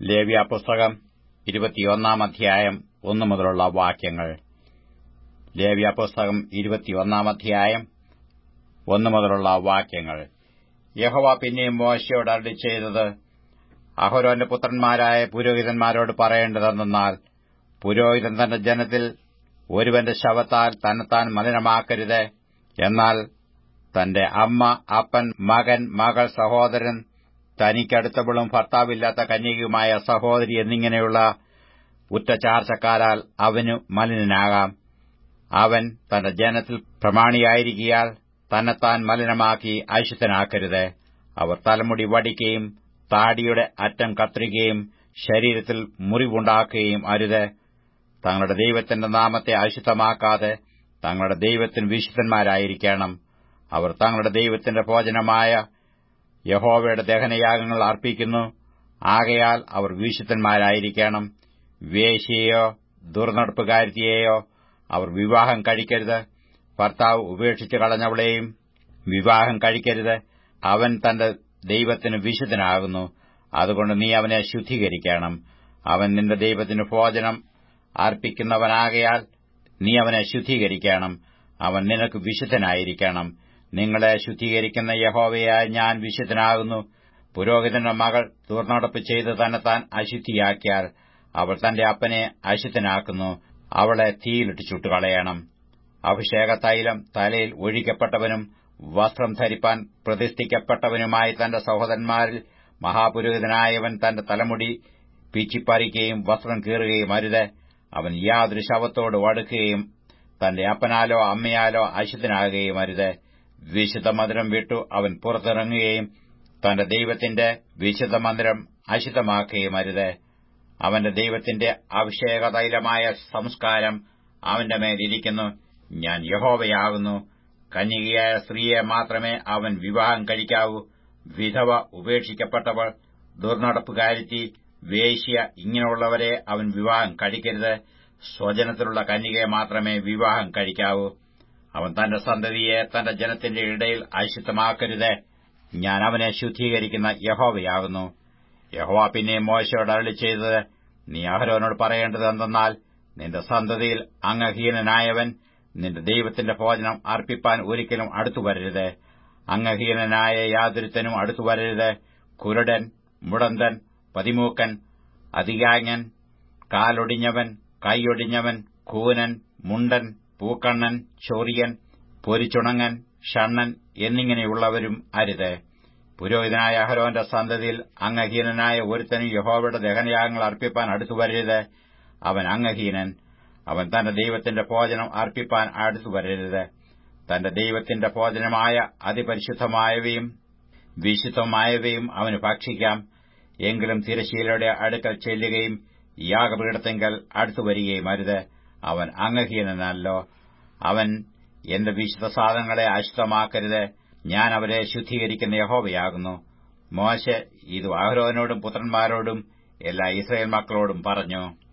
ലേവ്യ പുസ്തകം ഇരുപത്തിയൊന്നാം അധ്യായം ഒന്നു മുതലുള്ള വാക്യങ്ങൾ ലേവ്യ പുസ്തകം ഇരുപത്തിയൊന്നാം അധ്യായം ഒന്നു മുതലുള്ള വാക്യങ്ങൾ യഹോവ പിന്നെയും മോശയോട് അരളി ചെയ്തത് അഹോരോന്റെ പുത്രന്മാരായ പുരോഹിതന്മാരോട് പറയേണ്ടതെന്നാൽ പുരോഹിതൻ തന്റെ ജനത്തിൽ ഒരുവന്റെ ശവത്താൽ തന്നെത്താൻ മലിനമാക്കരുത് എന്നാൽ തന്റെ അമ്മ അപ്പൻ മകൻ മകൾ സഹോദരൻ തനിക്കടുത്തവളും ഭർത്താവില്ലാത്ത കന്യകയുമായ സഹോദരി എന്നിങ്ങനെയുള്ള ഉറ്റചാർച്ചക്കാരാൽ അവനു മലിനനാകാം അവൻ തന്റെ ജനത്തിൽ പ്രമാണിയായിരിക്കിയാൽ തന്നെത്താൻ മലിനമാക്കി അശുദ്ധനാക്കരുത് അവർ തലമുടി വടിക്കുകയും താടിയുടെ അറ്റം കത്രികയും ശരീരത്തിൽ മുറിവുണ്ടാക്കുകയും അരുത് തങ്ങളുടെ ദൈവത്തിന്റെ നാമത്തെ അശുദ്ധമാക്കാതെ തങ്ങളുടെ ദൈവത്തിന് വിശുദ്ധന്മാരായിരിക്കണം അവർ തങ്ങളുടെ ദൈവത്തിന്റെ ഭോജനമായ യഹോവയുടെ ദഹനയാഗങ്ങൾ അർപ്പിക്കുന്നു ആകയാൽ അവർ വിശുദ്ധന്മാരായിരിക്കണം വേശ്യയെയോ ദുർനടപ്പുകാരിയെയോ അവർ വിവാഹം കഴിക്കരുത് ഭർത്താവ് ഉപേക്ഷിച്ചു കളഞ്ഞവളെയും വിവാഹം കഴിക്കരുത് അവൻ തന്റെ ദൈവത്തിന് വിശുദ്ധനാകുന്നു അതുകൊണ്ട് നീ അവനെ ശുദ്ധീകരിക്കണം അവൻ നിന്റെ ദൈവത്തിന് ഭോജനം അർപ്പിക്കുന്നവനാകയാൽ നീ അവനെ ശുദ്ധീകരിക്കണം അവൻ നിനക്ക് വിശുദ്ധനായിരിക്കണം നിങ്ങളെ ശുദ്ധീകരിക്കുന്ന യഹോവയായ ഞാൻ വിശുദ്ധനാകുന്നു പുരോഹിതന്റെ മകൾ ദുർനടപ്പ് ചെയ്ത് തന്നെത്താൻ അശുദ്ധിയാക്കിയാൽ അവൾ തന്റെ അപ്പനെ അശുദ്ധനാക്കുന്നു അവളെ തീയിലിട്ട് ചുട്ടുകളയണം അഭിഷേക തൈലം തലയിൽ ഒഴിക്കപ്പെട്ടവനും വസ്ത്രം ധരിപ്പാൻ പ്രതിഷ്ഠിക്കപ്പെട്ടവനുമായി തന്റെ സഹോദരന്മാരിൽ മഹാപുരോഹിതനായവൻ തന്റെ തലമുടി പിച്ചിപ്പറിക്കുകയും വസ്ത്രം കീറുകയും അരുത് അവൻ യാതൊരു ശവത്തോട് അടുക്കുകയും തന്റെ അപ്പനാലോ അമ്മയാലോ അശുദ്ധനാകുകയും അരുത് വിശുദ്ധ മന്ദിരം വിട്ടു അവൻ പുറത്തിറങ്ങുകയും തന്റെ ദൈവത്തിന്റെ വിശുദ്ധ മന്ദിരം അശുദ്ധമാക്കുകയും അരുത് അവന്റെ ദൈവത്തിന്റെ അഭിഷേക തൈലമായ സംസ്കാരം അവന്റെ മേലിരിക്കുന്നു ഞാൻ യഹോവയാകുന്നു കന്യകയായ സ്ത്രീയെ മാത്രമേ അവൻ വിവാഹം കഴിക്കാവൂ വിധവ ഉപേക്ഷിക്കപ്പെട്ടവൾ ദുർനടപ്പുകാരിത്തി വേശ്യ ഇങ്ങനെയുള്ളവരെ അവൻ വിവാഹം കഴിക്കരുത് സ്വജനത്തിലുള്ള കന്യകയെ മാത്രമേ വിവാഹം കഴിക്കാവൂ അവൻ തന്റെ സന്തതിയെ തന്റെ ജനത്തിന്റെ ഇടയിൽ അശുദ്ധമാക്കരുത് ഞാൻ അവനെ ശുദ്ധീകരിക്കുന്ന യഹോവയാകുന്നു യഹോവ പിന്നെ മോശയോട് അരളി ചെയ്തത് നീ അഹരോനോട് പറയേണ്ടത് എന്തെന്നാൽ നിന്റെ സന്തതിയിൽ അംഗഹീനനായവൻ നിന്റെ ദൈവത്തിന്റെ ഭോജനം അർപ്പിപ്പാൻ ഒരിക്കലും അടുത്തുവരരുത് അംഗഹീനനായ യാതൊരുത്തനും അടുത്തുവരരുത് കുരുടൻ മുടന്തൻ പതിമൂക്കൻ അധികാങ്ങൻ കാലൊടിഞ്ഞവൻ കൈയൊടിഞ്ഞവൻ കൂനൻ മുണ്ടൻ പൂക്കണ്ണൻ ചൊറിയൻ പൊരിച്ചുണങ്ങൻ ഷണ്ണൻ എന്നിങ്ങനെയുള്ളവരും അരുത് പുരോഹിതനായ അഹരോന്റെ സന്തതിയിൽ അംഗഹീനനായ ഒരുത്തനും യഹോവയുടെ ദഹനയാഗങ്ങൾ അർപ്പിപ്പാൻ അടുത്തുവരരുത് അവൻ അംഗഹീനൻ അവൻ തന്റെ ദൈവത്തിന്റെ ഭോജനം അർപ്പിപ്പാൻ അടുത്തുവരരുത് തന്റെ ദൈവത്തിന്റെ ഭോജനമായ അതിപരിശുദ്ധമായവയും വിശുദ്ധമായവയും അവന് ഭക്ഷിക്കാം എങ്കിലും തിരശീലയുടെ അടുക്കൽ ചെല്ലുകയും യാഗപീഠത്തെങ്കൽ അടുത്തുവരികയും അരുത് അവൻ അംഗഹീനനല്ലോ അവൻ എന്റെ വിശുദ്ധ സാധനങ്ങളെ അശുദ്ധമാക്കരുത് ഞാൻ അവരെ ശുദ്ധീകരിക്കുന്ന യഹോവയാകുന്നു മോശ ഇത് അഹരോനോടും പുത്രന്മാരോടും എല്ലാ ഇസ്രയേൽ മക്കളോടും പറഞ്ഞു